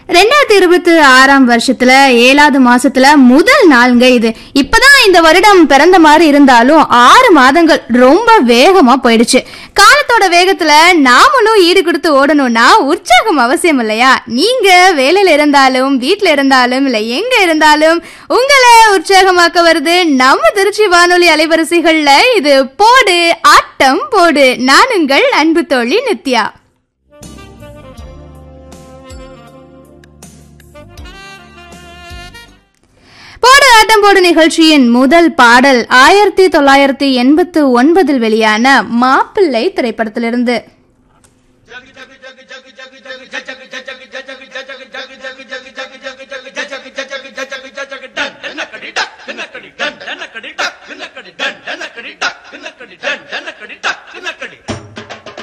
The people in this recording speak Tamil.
ரெண்டாயிரத்தி இருபத்தி ஆறாம் வருஷத்துல ஏழாவது மாசத்துல முதல் நாளுங்க இது இப்பதான் இந்த வருடம் பிறந்த மாதிரி இருந்தாலும் ஆறு மாதங்கள் ரொம்ப வேகமா போயிடுச்சு காலத்தோட வேகத்துல நாமளும் ஈடு கொடுத்து ஓடணும்னா உற்சாகம் அவசியம் இல்லையா நீங்க வேலையில இருந்தாலும் வீட்ல இருந்தாலும் இல்ல எங்க இருந்தாலும் உங்களை உற்சாகமாக்க வருது நம்ம திருச்சி வானொலி அலைவரிசைகள்ல இது போடு ஆட்டம் போடு நான் உங்கள் அன்பு தோழி நித்யா போடு ஆட்டம் போடு நிகழ்ச்சியின் முதல் பாடல் ஆயிரத்தி தொள்ளாயிரத்தி எண்பத்து ஒன்பதில் வெளியான மாப்பிள்ளை திரைப்படத்திலிருந்து Dun,